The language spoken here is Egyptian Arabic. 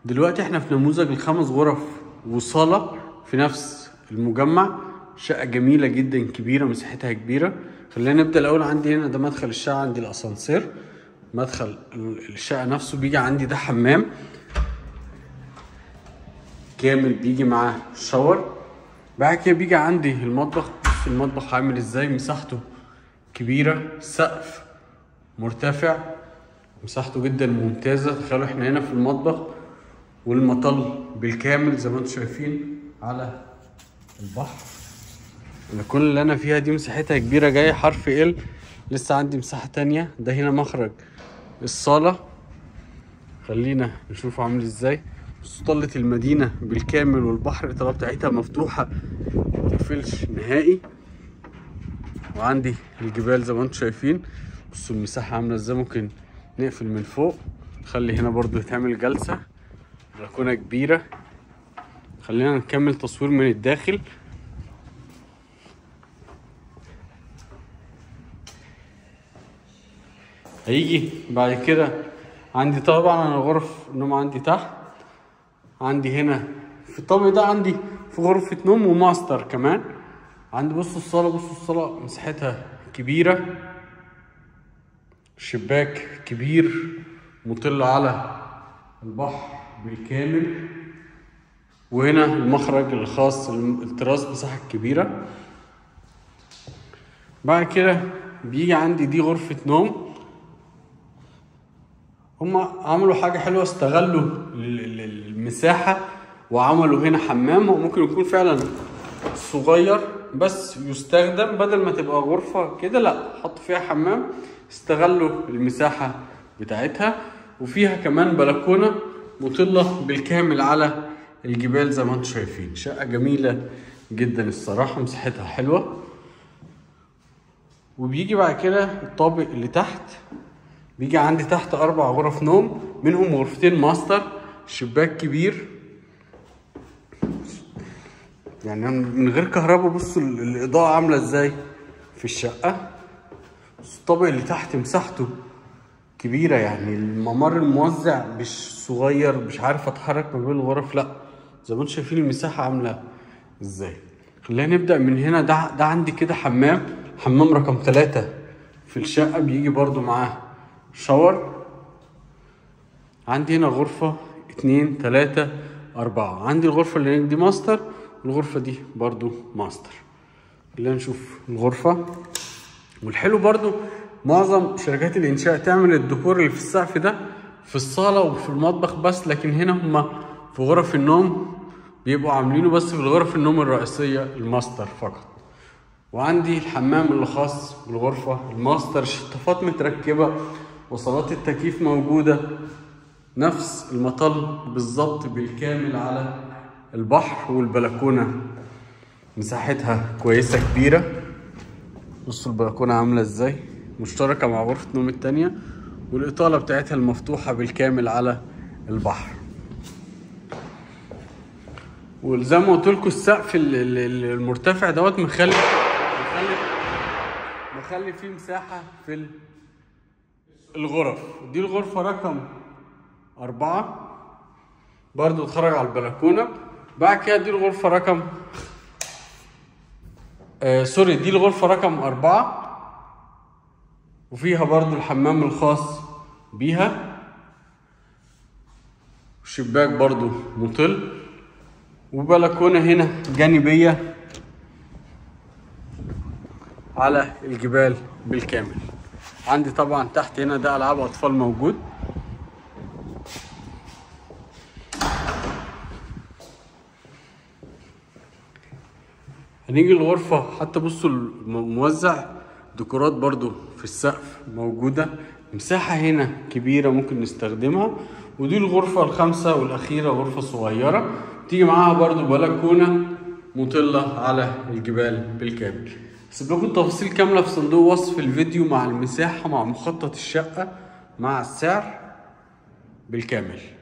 دلوقتي احنا في نموذج الخمس غرف وصالة في نفس المجمع شقة جميلة جدا كبيرة مساحتها كبيرة خلينا نبدأ الأول عندي هنا ده مدخل الشقة عندي الأسانسير مدخل الشقة نفسه بيجي عندي ده حمام كامل بيجي معاه شاور بعد كده بيجي عندي المطبخ بص المطبخ عامل ازاي مساحته كبيرة سقف مرتفع مساحته جدا ممتازة تخيلوا احنا هنا في المطبخ والمطل بالكامل زي ما انتم شايفين على البحر انا كل اللي انا فيها دي مساحتها كبيرة جاية حرف ال لسه عندي مساحة تانية ده هنا مخرج الصالة خلينا نشوف عامل ازاي بصوا طلة المدينة بالكامل والبحر الإطلالة بتاعتها مفتوحة متقفلش نهائي وعندي الجبال زي ما انتم شايفين بصوا المساحة عاملة ازاي ممكن نقفل من فوق خلي هنا برضو يتعمل جلسة بلكونة كبيرة خلينا نكمل تصوير من الداخل هيجي بعد كده عندي طبعا انا غرف النوم عندي تحت عندي هنا في الطابق ده عندي في غرفة نوم وماستر كمان عندي بصوا الصالة بصوا الصالة مساحتها كبيرة شباك كبير مطل على البحر بالكامل وهنا المخرج الخاص التراس مساحة كبيرة بعد كده بيجي عندي دي غرفة نوم هما عملوا حاجة حلوة استغلوا المساحة وعملوا هنا حمام هو ممكن يكون فعلا صغير بس يستخدم بدل ما تبقى غرفة كده لا حطوا فيها حمام استغلوا المساحة بتاعتها وفيها كمان بلكونة مطلة بالكامل على الجبال زي ما انتم شايفين شقة جميلة جدا الصراحة مساحتها حلوة وبيجي بعد كده الطابق اللي تحت بيجي عندي تحت أربع غرف نوم منهم غرفتين ماستر شباك كبير يعني من غير كهرباء بصوا الإضاءة عاملة ازاي في الشقة الطابق اللي تحت مساحته كبيرة يعني الممر الموزع مش صغير مش عارف اتحرك ما بين الغرف لا زي ما انتم شايفين المساحة عاملة ازاي خلينا نبدأ من هنا ده ده عندي كده حمام حمام رقم ثلاثة في الشقة بيجي برضو معاه شاور عندي هنا غرفة اتنين تلاتة أربعة عندي الغرفة اللي هناك دي ماستر والغرفة دي برضو ماستر خلينا نشوف الغرفة والحلو برضو معظم شركات الإنشاء تعمل الديكور اللي في السقف ده في الصالة وفي المطبخ بس لكن هنا هما في غرف النوم بيبقوا عاملينه بس في الغرف النوم الرئيسية الماستر فقط وعندي الحمام اللي خاص بالغرفة الماستر شطافات متركبة وصلات التكييف موجودة نفس المطل بالظبط بالكامل على البحر والبلكونة مساحتها كويسة كبيرة بصوا البلكونة عاملة ازاي مشتركة مع غرفة النوم التانية والإطالة بتاعتها المفتوحة بالكامل على البحر وزي ما قلت لكم السقف المرتفع دوت مخلي مخلي مخلي فيه مساحة في الغرف دي الغرفة رقم أربعة برضو اتخرج على البلكونة بعد كده دي الغرفة رقم آه سوري دي الغرفة رقم أربعة وفيها برضو الحمام الخاص بيها شباك برضو مطل وبلكونة هنا جانبية على الجبال بالكامل عندي طبعا تحت هنا ده ألعاب أطفال موجود هنيجي الغرفة حتى بصوا الموزع ديكورات برضو في السقف موجودة مساحة هنا كبيرة ممكن نستخدمها ودي الغرفة الخامسة والأخيرة غرفة صغيرة تيجي معاها برضو بلكونة مطلة على الجبال بالكامل هسيب لكم التفاصيل كاملة في صندوق وصف الفيديو مع المساحة مع مخطط الشقة مع السعر بالكامل